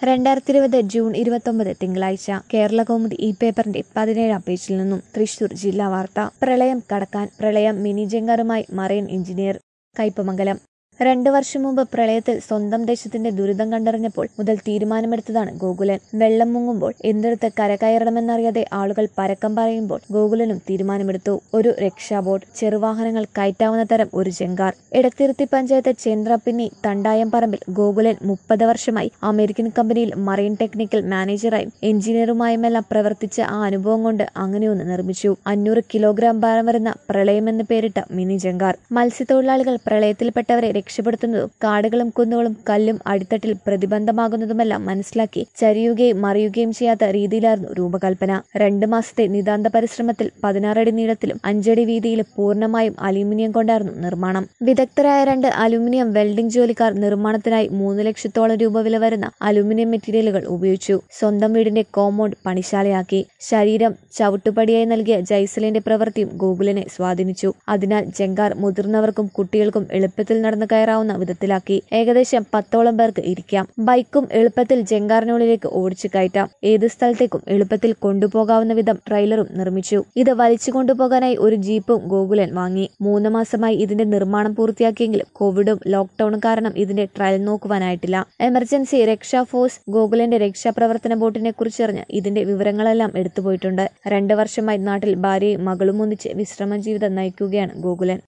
രണ്ടായിരത്തി ഇരുപത് ജൂൺ ഇരുപത്തൊമ്പത് തിങ്കളാഴ്ച കേരള കൗമുദി ഈ പേപ്പറിന്റെ പതിനേഴാം പേജിൽ നിന്നും തൃശൂർ ജില്ലാ വാർത്ത പ്രളയം കടക്കാൻ പ്രളയം മിനി ജംഗാറുമായി മറൈൻ എഞ്ചിനീയർ കയ്പമംഗലം രണ്ടു വർഷം മുമ്പ് പ്രളയത്തിൽ സ്വന്തം ദേശത്തിന്റെ ദുരിതം കണ്ടറിഞ്ഞപ്പോൾ മുതൽ തീരുമാനമെടുത്തതാണ് ഗോകുലൻ വെള്ളം മുങ്ങുമ്പോൾ എന്തെടുത്ത് കരകയറണമെന്നറിയാതെ ആളുകൾ പരക്കം പറയുമ്പോൾ ഗോകുലനും തീരുമാനമെടുത്തു ഒരു രക്ഷാബോട്ട് ചെറുവാഹനങ്ങൾ കയറ്റാവുന്ന തരം ഒരു ജങ്കാർ എടത്തിരുത്തി പഞ്ചായത്ത് ചേന്ദ്രപ്പിന്നി തണ്ടായം പറമ്പിൽ ഗോകുലൻ മുപ്പത് വർഷമായി അമേരിക്കൻ കമ്പനിയിൽ മറൈൻ ടെക്നിക്കൽ മാനേജറായും എഞ്ചിനീയറുമായുമെല്ലാം പ്രവർത്തിച്ച ആ അനുഭവം കൊണ്ട് അങ്ങനെയൊന്ന് നിർമ്മിച്ചു അഞ്ഞൂറ് കിലോഗ്രാം ഭാരം വരുന്ന പ്രളയം എന്ന് പേരിട്ട മിനി ജങ്കാർ മത്സ്യത്തൊഴിലാളികൾ പ്രളയത്തിൽപ്പെട്ടവരെ രക്ഷപ്പെടുത്തുന്നതും കാടുകളും കുന്നുകളും കല്ലും അടിത്തട്ടിൽ പ്രതിബന്ധമാകുന്നതുമെല്ലാം മനസ്സിലാക്കി ചരിയുകയും മറിയുകയും ചെയ്യാത്ത രീതിയിലായിരുന്നു രൂപകൽപ്പന രണ്ട് മാസത്തെ നിതാന്ത പരിശ്രമത്തിൽ പതിനാറടി നീളത്തിലും അഞ്ചടി വീതിയിലും പൂർണ്ണമായും അലൂമിനിയം കൊണ്ടായിരുന്നു നിർമ്മാണം വിദഗ്ധരായ രണ്ട് അലൂമിനിയം വെൽഡിംഗ് ജോലിക്കാർ നിർമ്മാണത്തിനായി മൂന്ന് ലക്ഷത്തോളം രൂപ വില വരുന്ന അലൂമിനിയം മെറ്റീരിയലുകൾ ഉപയോഗിച്ചു സ്വന്തം വീടിന്റെ കോമ്പൗണ്ട് പണിശാലയാക്കി ശരീരം ചവിട്ടുപടിയായി നൽകിയ ജൈസലിന്റെ പ്രവൃത്തിയും ഗൂഗിളിനെ സ്വാധീനിച്ചു അതിനാൽ ജങ്കാർ മുതിർന്നവർക്കും കുട്ടികൾക്കും എളുപ്പത്തിൽ നടന്നു കയറാവുന്ന വിധത്തിലാക്കി ഏകദേശം പത്തോളം പേർക്ക് ഇരിക്കാം ബൈക്കും എളുപ്പത്തിൽ ജങ്കാറിനുള്ളിലേക്ക് ഓടിച്ചു കയറ്റാം ഏത് സ്ഥലത്തേക്കും എളുപ്പത്തിൽ കൊണ്ടുപോകാവുന്ന വിധം ട്രെയിലറും നിർമ്മിച്ചു ഇത് വലിച്ചു കൊണ്ടുപോകാനായി ഒരു ജീപ്പും ഗോകുലൻ വാങ്ങി മൂന്ന് മാസമായി ഇതിന്റെ നിർമ്മാണം പൂർത്തിയാക്കിയെങ്കിലും കോവിഡും ലോക്ക്ഡൌണും കാരണം ഇതിന്റെ ട്രയൽ നോക്കുവാനായിട്ടില്ല എമർജൻസി രക്ഷാ ഫോഴ്സ് ഗോകുലന്റെ രക്ഷാപ്രവർത്തന ബോട്ടിനെ കുറിച്ചറിഞ്ഞ് ഇതിന്റെ വിവരങ്ങളെല്ലാം എടുത്തുപോയിട്ടുണ്ട് രണ്ട് വർഷമായി നാട്ടിൽ ഭാര്യയും മകളും ഒന്നിച്ച് വിശ്രമ ജീവിതം നയിക്കുകയാണ് ഗോകുലൻ